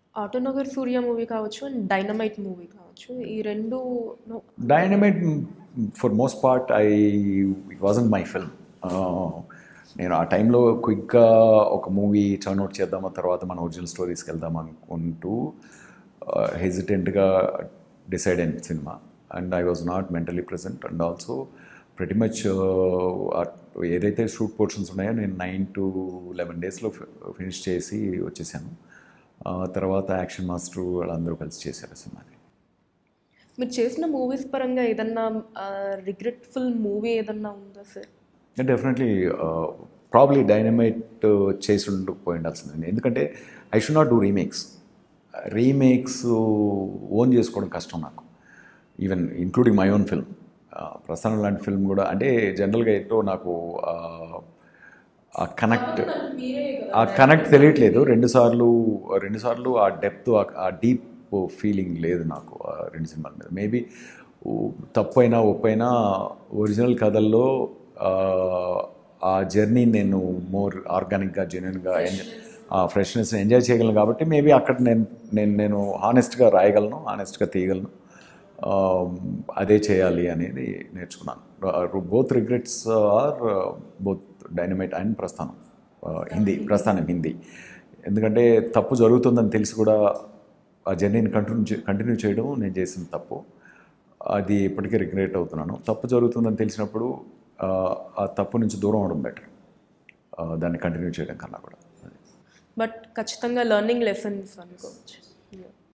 Autonagar Surya movie కావచ్చు and Dynamite movie కావచ్చు ఈ రెండు no, Dynamite for most part I it wasn't my film నేను ఆ టైంలో క్విక్గా ఒక మూవీ టర్న్ అవుట్ చేద్దాం ఆ తర్వాత మన ఒరిజినల్ స్టోరీస్కి వెళ్దాం అనుకుంటూ హెజిటెంట్గా డిసైడ్ అయిన సినిమా and I was not mentally present and also ప్రతి మచ్ ఏదైతే షూట్ పోర్షన్స్ ఉన్నాయో నేను నైన్ టు లెవెన్ డేస్లో ఫినిష్ చేసి వచ్చేసాను ఆ తర్వాత యాక్షన్ మాస్టర్ వాళ్ళందరూ కలిసి చేశారు ఆ సినిమాని మీరు చేసిన మూవీస్ పరంగా ఏదన్నా రిగ్రెట్ఫుల్ మూవీ ఏదన్నా ఉందా సార్ డెఫినెట్లీ ప్రాబ్లీ డైనమైట్ చేసి ఉండకపోయి ఉండాల్సింది ఎందుకంటే I should not do remakes remakes own చేసుకోవడం కష్టం నాకు even including my own film Prasthanam లాంటి ఫిల్మ్ కూడా అంటే జనరల్గా ఏంటో నాకు ఆ, ఆ కనెక్ట్ ఆ కనెక్ట్ తెలియట్లేదు రెండుసార్లు రెండుసార్లు ఆ డెప్త్ ఆ డీప్ ఫీలింగ్ లేదు నాకు ఆ రెండు సినిమాల మీద మేబీ తప్పైనా ఒప్పైనా ఒరిజినల్ కథల్లో ఆ, ఆ జర్నీ నేను మోర్ ఆర్గానిక్గా జెన్యున్గా ఎంజాయ్ ఆ ఫ్రెష్నెస్ ఎంజాయ్ చేయగలను కాబట్టి మేబీ అక్కడ నేను నేను నేను హానెస్ట్గా రాయగలను హానెస్ట్గా తీయగలను ఆ, అదే చేయాలి అనేది నేర్చుకున్నాను both regrets are both Dynamite and Prasthanam ఆ, హిందీ ప్రస్థానం హిందీ ఎందుకంటే తప్పు జరుగుతుందని తెలిసి కూడా ఆ జర్నీని కంటిన్యూ కంటిన్యూ చేయడం నేను చేసిన తప్పు అది ఇప్పటికీ రిగ్రెట్ అవుతున్నాను తప్పు జరుగుతుందని తెలిసినప్పుడు ఆ, ఆ తప్పు నుంచి దూరం అవడం బెటర్ దాన్ని కంటిన్యూ చేయడం కన్నా కూడా బట్ ఖచ్చితంగా లెర్నింగ్ లెసన్స్ అనుకోవచ్చు